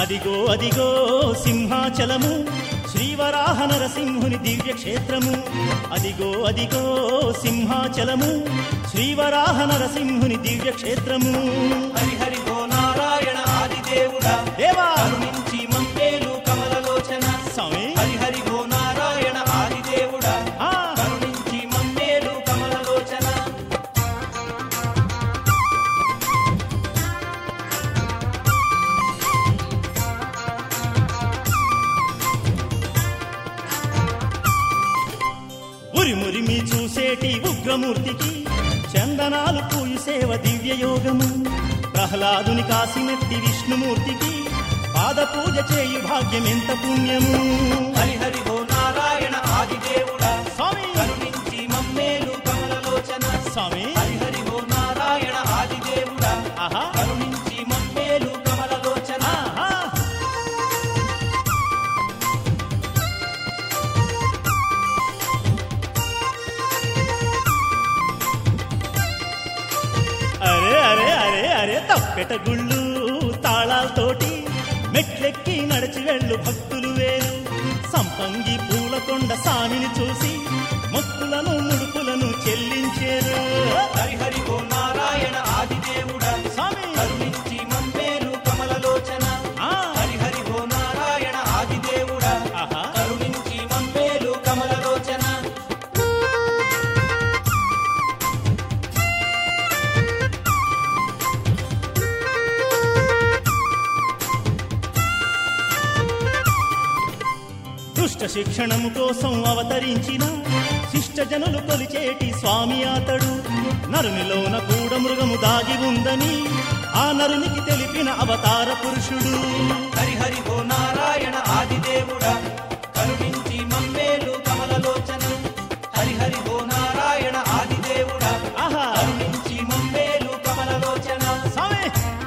అదిగో అదిగో సింహాచలము శ్రీవరాహ నరసింహుని దివ్య క్షేత్రము అదిగో అదిగో సింహాచలము శ్రీవరాహ నరసింహుని దివ్య క్షేత్రము హరి హరి ఓ నారాయణ ఆదిదేవుడా దేవా కరుణించి మమ్మేలు కమలలోచన స్వామి హరి హరి ఓ నారాయణ ఆదిదేవుడా ఆ, కరుణించి మమ్మేలు కమలలోచన ఉరిమురిమి చూసేటి ఉగ్రమూర్తికి చందనాలు పూయు సేవ దివ్య యోగము ప్రహ్లాదుని కాసినట్టి విష్ణుమూర్తికి పాద పూజ చేయు భాగ్యం ఎంత పుణ్యము హరి హరి ఓ నారాయణ ఆదిదేవుడా స్వామి కరుణించి మమ్మేలు కమలలోచన స్వామి హరి హరి ఓ నారాయణ ఆదిదేవుడా ఆహా కరుణించి మమ్మేలు కమలలోచన ఆహా అరే అరే అరే అరే తప్పెట గుళ్ళు తాళాలతోటి మెట్లెక్కి నడిచి వెళ్ళు భక్తులు వేరు సంపంగి పూలకొండ సామిని చూసి మొక్కులను ముడుపులను చెల్లించేరు హరి హరి ఓ నారాయణ ఆదిదేవుడా స్వామి కరుణించి మమ్మేలు కమలలోచన ఆ, హరి హరి ఓ నారాయణ ఆదిదేవుడా ఆహా కరుణించి మమ్మేలు కమలలోచన దుష్ట శిక్షణము కోసం అవతరించిన శిష్ట జనులు కొలిచేటి స్వామి అతడు నరునిలోన కూడా మృగము దాగి ఉందని ఆ నరునికి తెలిపిన అవతార పురుషుడు హరి హరి ఓ నారాయణ ఆదిదేవుడా కరుణించి మమ్మేలు కమలలోచన హరి హరి ఓ నారాయణ ఆదిదేవుడా ఆహా కరుణించి మమ్మేలు కమలలోచన స్వామి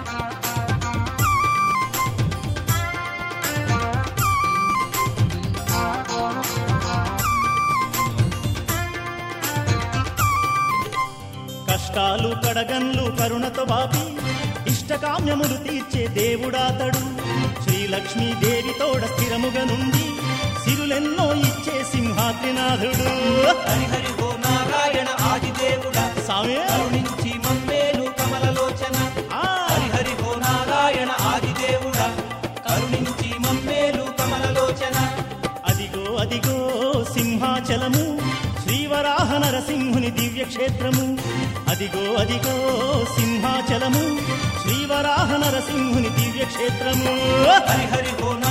కష్టాలు కడగన్లు కరుణతో బాపి ఇష్టకామ్యములు తీర్చే దేవుడాతడు శ్రీలక్ష్మీ దేవి తోడ స్థిరముగా నుండి సిరులెన్నో ఇచ్చే సింహాద్రినాథుడు హరి హరి ఓ నారాయణ ఆదిదేవుడా స్వామి కరుణించి మమ్మేలు కమలలోచన ఆ, హరి హరి ఓ నారాయణ ఆదిదేవుడా కరుణించి మమ్మేలు కమలలోచన అదిగో అదిగో సింహాచలము శ్రీవరాహ నరసింహుని దివ్య క్షేత్రము అదిగో అదిగో సింహాచలము శ్రీవరాహ నరసింహుని దివ్య క్షేత్రము హరి హరి ఓ